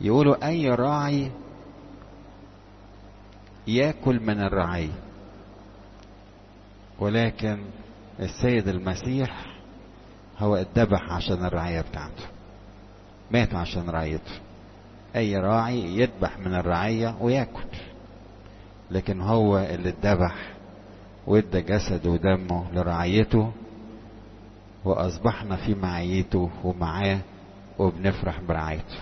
يقولوا أي راعي ياكل من الرعية ولكن السيد المسيح هو اتذبح عشان الرعية بتاعته مات عشان رعيته أي راعي يذبح من الرعية وياكل لكن هو اللي اتذبح وادى جسده ودمه لرعيته وأصبحنا في معيته ومعاه وبنفرح برعايته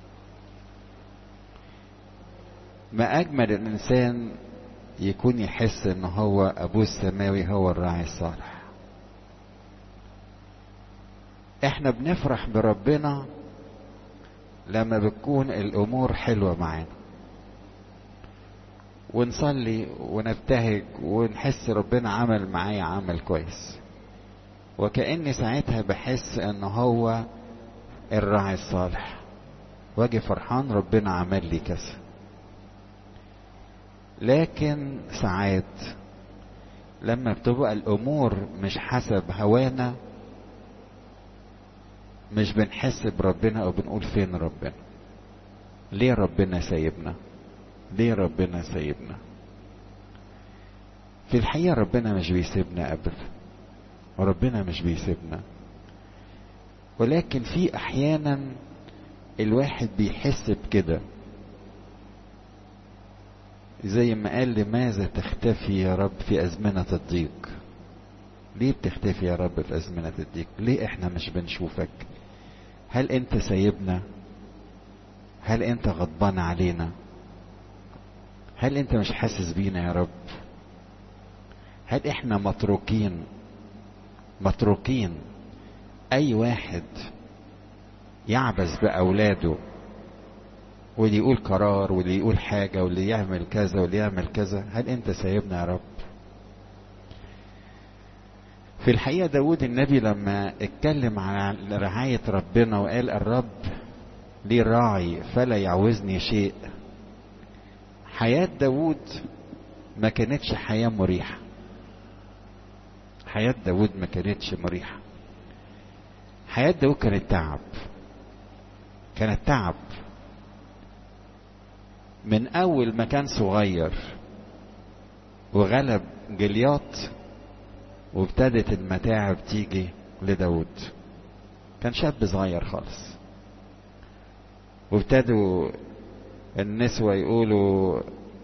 ما أجمل الإنسان يكون يحس إن هو أبوه السماوي هو الراعي الصالح إحنا بنفرح بربنا لما بتكون الأمور حلوة معانا ونصلي ونبتهج ونحس ربنا عمل معايا عمل كويس وكأني ساعتها بحس ان هو الراعي الصالح واجي فرحان ربنا عمل لي كذا لكن ساعات لما بتبقى الامور مش حسب هوانا مش بنحس بربنا او بنقول فين ربنا ليه ربنا سايبنا ليه ربنا سايبنا في الحقيقة ربنا مش بيسيبنا أبدا وربنا مش بيسيبنا ولكن في أحيانا الواحد بيحس بكده زي ما قال لماذا تختفي يا رب في أزمنة الضيق ليه بتختفي يا رب في أزمنة الضيق ليه احنا مش بنشوفك هل انت سايبنا هل انت غضبان علينا هل انت مش حاسس بينا يا رب هل احنا متروكين متروكين اي واحد يعبث باولاده واللي يقول قرار واللي يقول حاجه واللي يعمل كذا واللي يعمل كذا هل انت سايبنا يا رب في الحقيقه داود النبي لما اتكلم عن رعايه ربنا وقال الرب لي راعي فلا يعوزني شيء حياة داود ما كانتش حياة مريحة حياة داود ما كانتش مريحة حياة داود كانت تعب كانت تعب من أول ما كان صغير وغلب جلياط وابتدت المتاعب تيجي لداود كان شاب صغير خالص وابتدوا النسوة يقولوا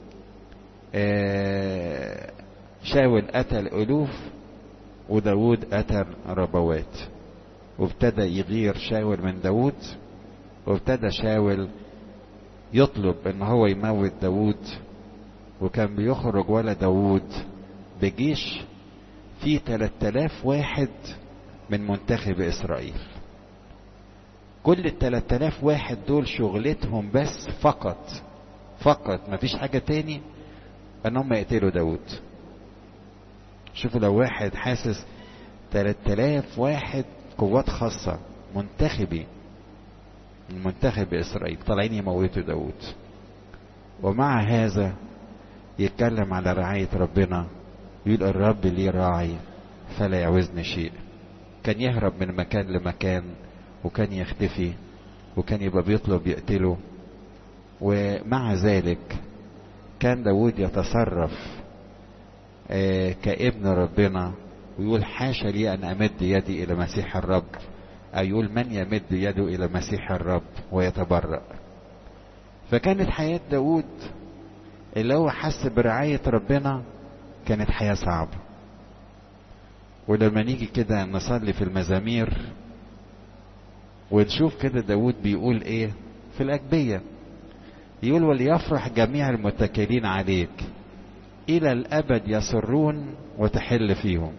آه شاول قتل ألوف وداود قتل ربوات وابتدى يغير شاول من داود وابتدى شاول يطلب ان هو يموت داود وكان بيخرج ولا داود بجيش فيه 3000 واحد من منتخب اسرائيل كل ال 3000 واحد دول شغلتهم بس فقط فقط مفيش حاجة تاني ان هم يقتلوا داود شوفوا لو واحد حاسس 3000 واحد قوات خاصة منتخبي من منتخب اسرائيل طالعين يموتوا داود ومع هذا يتكلم على رعاية ربنا يقول الرب لي راعي فلا يعوزني شيء كان يهرب من مكان لمكان وكان يختفي وكان يبقى بيطلب يقتله ومع ذلك كان داود يتصرف آه كابن ربنا ويقول حاشا لي ان امد يدي الى مسيح الرب او يقول من يمد يده الى مسيح الرب ويتبرأ فكانت حياة داود اللي هو حس برعاية ربنا كانت حياة صعبة ولما نيجي كده نصلي في المزامير ونشوف كده داود بيقول ايه في الأجبية يقول وليفرح جميع المتكلين عليك إلى الأبد يسرون وتحل فيهم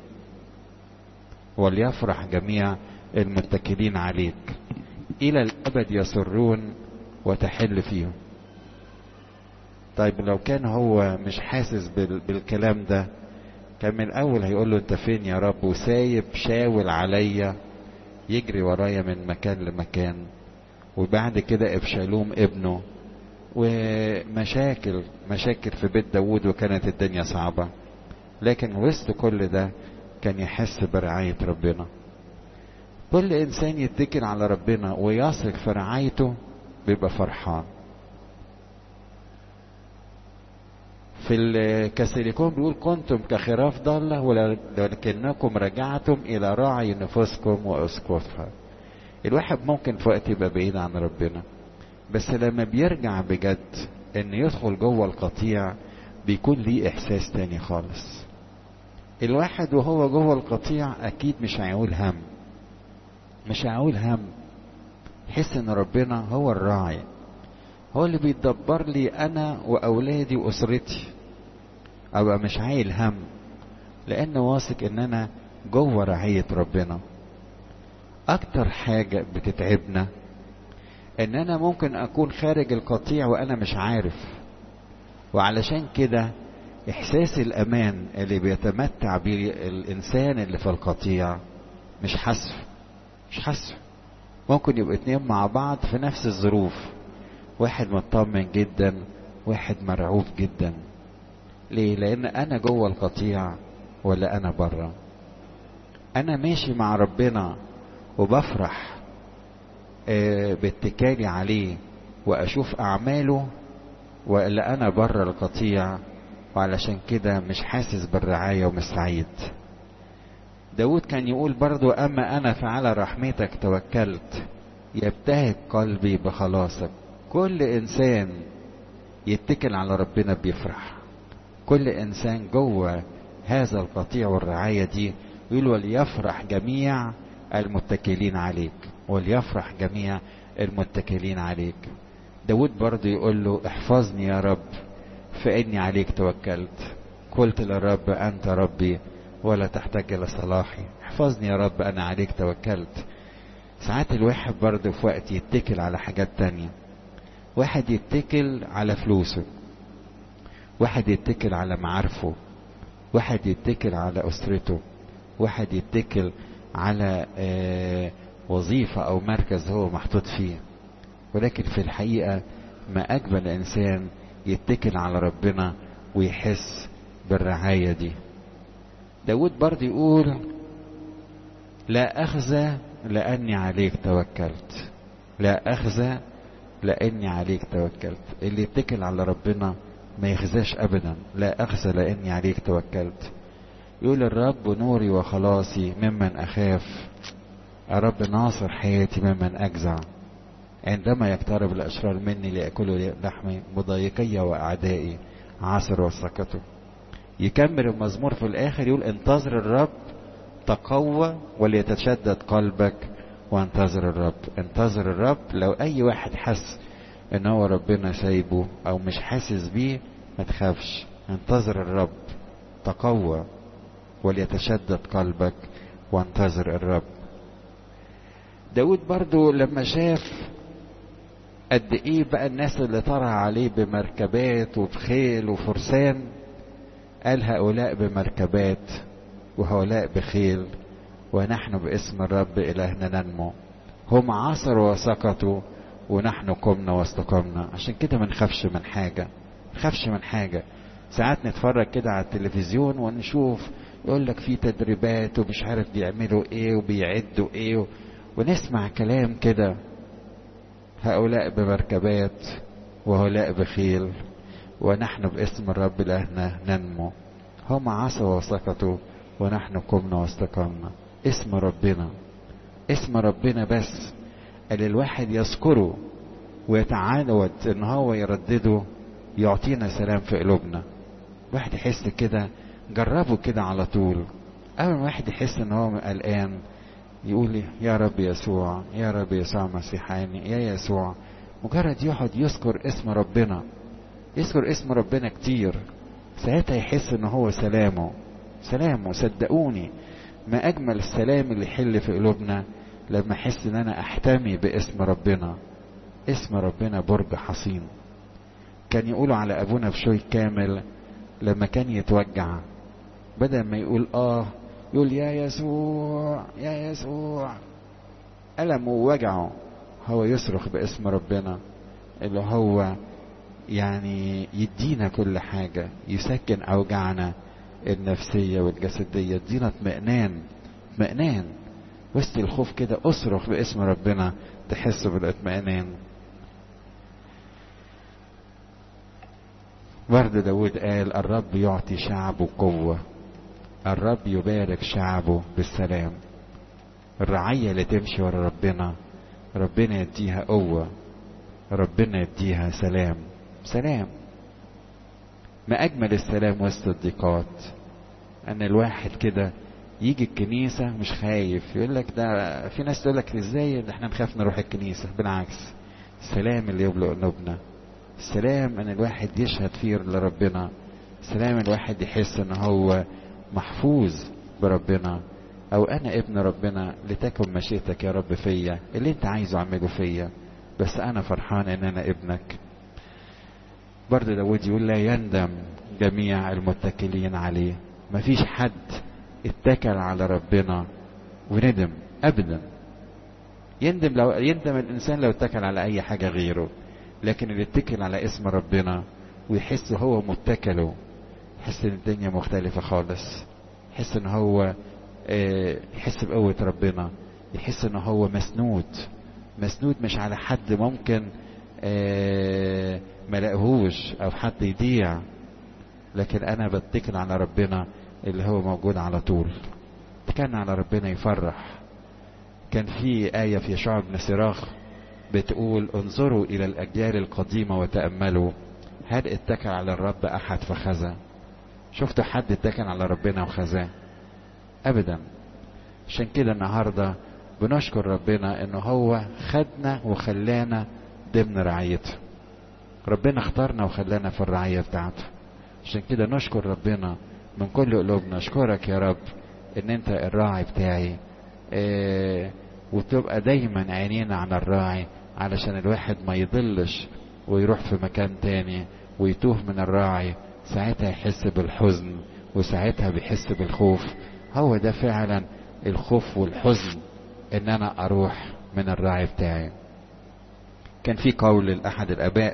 وليفرح جميع المتكلين عليك إلى الأبد يسرون وتحل فيهم طيب لو كان هو مش حاسس بالكلام ده كان من الأول هيقول له أنت فين يا رب وسايب شاول عليا يجري ورايا من مكان لمكان وبعد كده ابشالوم ابنه ومشاكل مشاكل في بيت داود وكانت الدنيا صعبة لكن وسط كل ده كان يحس برعاية ربنا كل إنسان يتكل على ربنا ويثق في رعايته بيبقى فرحان في الكاثوليكون بيقول كنتم كخراف ضالة ولكنكم رجعتم إلى راعي نفوسكم وأسقفها الواحد ممكن في وقت يبقى بعيد عن ربنا بس لما بيرجع بجد ان يدخل جوه القطيع بيكون ليه احساس تاني خالص الواحد وهو جوه القطيع اكيد مش هيقول هم مش هيقول هم يحس ان ربنا هو الراعي هو اللي بيدبر لي انا واولادي واسرتي ابقى مش عايل هم لان واثق ان انا جوه رعية ربنا اكتر حاجة بتتعبنا ان انا ممكن اكون خارج القطيع وانا مش عارف وعلشان كده احساس الامان اللي بيتمتع به الانسان اللي في القطيع مش حاسه مش حاسه ممكن يبقوا اتنين مع بعض في نفس الظروف واحد مطمن جدا واحد مرعوب جدا ليه لان انا جوه القطيع ولا انا بره انا ماشي مع ربنا وبفرح آه باتكالي عليه واشوف اعماله ولا انا بره القطيع وعلشان كده مش حاسس بالرعايه ومش سعيد داود كان يقول برضو اما انا فعلى رحمتك توكلت يبتهج قلبي بخلاصك كل انسان يتكل على ربنا بيفرح كل انسان جوه هذا القطيع والرعايه دي يقول وليفرح جميع المتكلين عليك وليفرح جميع المتكلين عليك داود برضه يقول له احفظني يا رب فاني عليك توكلت قلت للرب انت ربي ولا تحتاج الى صلاحي احفظني يا رب انا عليك توكلت ساعات الواحد برضه في وقت يتكل على حاجات تانية واحد يتكل على فلوسه واحد يتكل على معارفه واحد يتكل على اسرته واحد يتكل على آه وظيفة او مركز هو محطوط فيه ولكن في الحقيقة ما اجمل انسان يتكل على ربنا ويحس بالرعاية دي داود برضه يقول لا أخزى لأني عليك توكلت لا أخزى لأني عليك توكلت اللي يتكل على ربنا ما يخزاش أبدا لا أخزى لأني عليك توكلت يقول الرب نوري وخلاصي ممن أخاف الرب ناصر حياتي ممن أجزع عندما يقترب الأشرار مني ليأكلوا لحمي مضايقي وأعدائي عاصر وسكتوا يكمل المزمور في الآخر يقول انتظر الرب تقوى وليتشدد قلبك وانتظر الرب انتظر الرب لو أي واحد حس ان هو ربنا سايبه او مش حاسس بيه ما تخافش انتظر الرب تقوى وليتشدد قلبك وانتظر الرب داود برضو لما شاف قد ايه بقى الناس اللي طرح عليه بمركبات وبخيل وفرسان قال هؤلاء بمركبات وهؤلاء بخيل ونحن باسم الرب إلهنا ننمو هم عصروا وسقطوا ونحن قمنا واستقمنا عشان كده ما نخافش من حاجة نخافش من حاجة ساعات نتفرج كده على التلفزيون ونشوف يقول لك في تدريبات ومش عارف بيعملوا ايه وبيعدوا ايه ونسمع كلام كده هؤلاء بمركبات وهؤلاء بخيل ونحن باسم الرب إلهنا ننمو هم عصوا وسقطوا ونحن قمنا واستقمنا اسم ربنا اسم ربنا بس اللي الواحد يذكره ويتعود ان هو يردده يعطينا سلام في قلوبنا واحد يحس كده جربه كده على طول اول ما واحد يحس ان هو قلقان يقول يا رب يسوع يا رب يسوع مسيحاني يا يسوع مجرد يقعد يذكر اسم ربنا يذكر اسم ربنا كتير ساعتها يحس ان هو سلامه سلامه صدقوني ما اجمل السلام اللي يحل في قلوبنا لما احس ان انا احتمي باسم ربنا اسم ربنا برج حصين كان يقولوا على ابونا بشوي كامل لما كان يتوجع بدل ما يقول اه يقول يا يسوع يا يسوع ألمه ووجعه هو يصرخ باسم ربنا اللي هو يعني يدينا كل حاجة يسكن أوجعنا النفسية والجسدية يدينا اطمئنان اطمئنان وسط الخوف كده اصرخ باسم ربنا تحس بالاطمئنان برضه داود قال الرب يعطي شعبه قوة الرب يبارك شعبه بالسلام الرعية اللي تمشي ورا ربنا ربنا يديها قوة ربنا يديها سلام سلام ما أجمل السلام وسط الضيقات أن الواحد كده يجي الكنيسة مش خايف يقول لك ده في ناس تقول لك ازاي ده احنا نخاف نروح الكنيسة بالعكس السلام اللي يبلغ قلوبنا السلام ان الواحد يشهد فيه لربنا سلام الواحد يحس ان هو محفوظ بربنا او انا ابن ربنا لتكن مشيئتك يا رب فيا اللي انت عايزه اعمله فيا بس انا فرحان ان انا ابنك برضه داود يقول لا يندم جميع المتكلين عليه مفيش حد اتكل على ربنا وندم ابدا يندم لو يندم الانسان لو اتكل على اي حاجه غيره لكن اللي اتكل على اسم ربنا ويحس هو متكله يحس ان الدنيا مختلفه خالص يحس ان هو يحس بقوه ربنا يحس ان هو مسنود مسنود مش على حد ممكن ما لاقيهوش او حد يضيع لكن انا بتكل على ربنا اللي هو موجود على طول اتكلنا على ربنا يفرح كان في آية في شعب بن سراخ بتقول انظروا إلى الأجيال القديمة وتأملوا هل اتكل على الرب أحد فخزى شفتوا حد اتكل على ربنا وخزاه أبدا عشان كده النهاردة بنشكر ربنا إن هو خدنا وخلانا ضمن رعايته ربنا اختارنا وخلانا في الرعاية بتاعته عشان كده نشكر ربنا من كل قلوبنا اشكرك يا رب ان انت الراعي بتاعي اه وتبقى دايما عينينا على الراعي علشان الواحد ما يضلش ويروح في مكان تاني ويتوه من الراعي ساعتها يحس بالحزن وساعتها بيحس بالخوف هو ده فعلا الخوف والحزن ان انا اروح من الراعي بتاعي كان في قول لاحد الاباء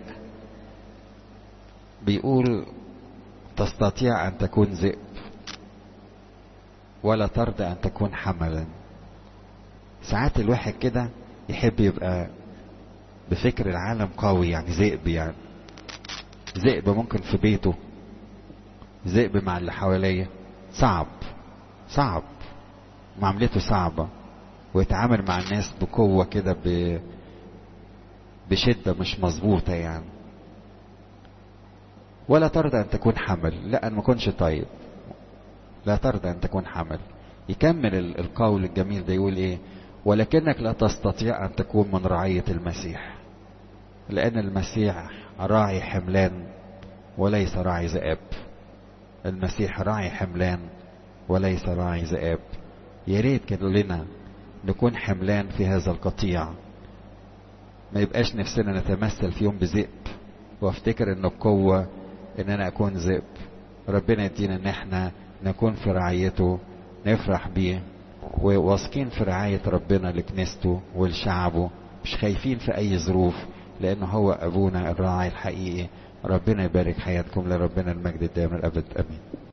بيقول تستطيع أن تكون ذئب ولا ترضى أن تكون حملا ساعات الواحد كده يحب يبقى بفكر العالم قوي يعني ذئب يعني ذئب ممكن في بيته ذئب مع اللي حواليه صعب صعب معاملته صعبة ويتعامل مع الناس بقوة كده ب... بشدة مش مظبوطة يعني ولا ترضى أن تكون حمل لا أن ما كنش طيب لا ترضى أن تكون حمل يكمل القول الجميل ده يقول إيه ولكنك لا تستطيع أن تكون من رعية المسيح لأن المسيح راعي حملان وليس راعي ذئاب المسيح راعي حملان وليس راعي ذئاب يا ريت كلنا نكون حملان في هذا القطيع ما يبقاش نفسنا نتمثل في يوم بذئب وافتكر ان القوه ان انا اكون ذئب ربنا يدينا ان احنا نكون في رعايته نفرح بيه وواثقين في رعاية ربنا لكنيسته ولشعبه مش خايفين في اي ظروف لانه هو ابونا الراعي الحقيقي ربنا يبارك حياتكم لربنا المجد الدائم الابد امين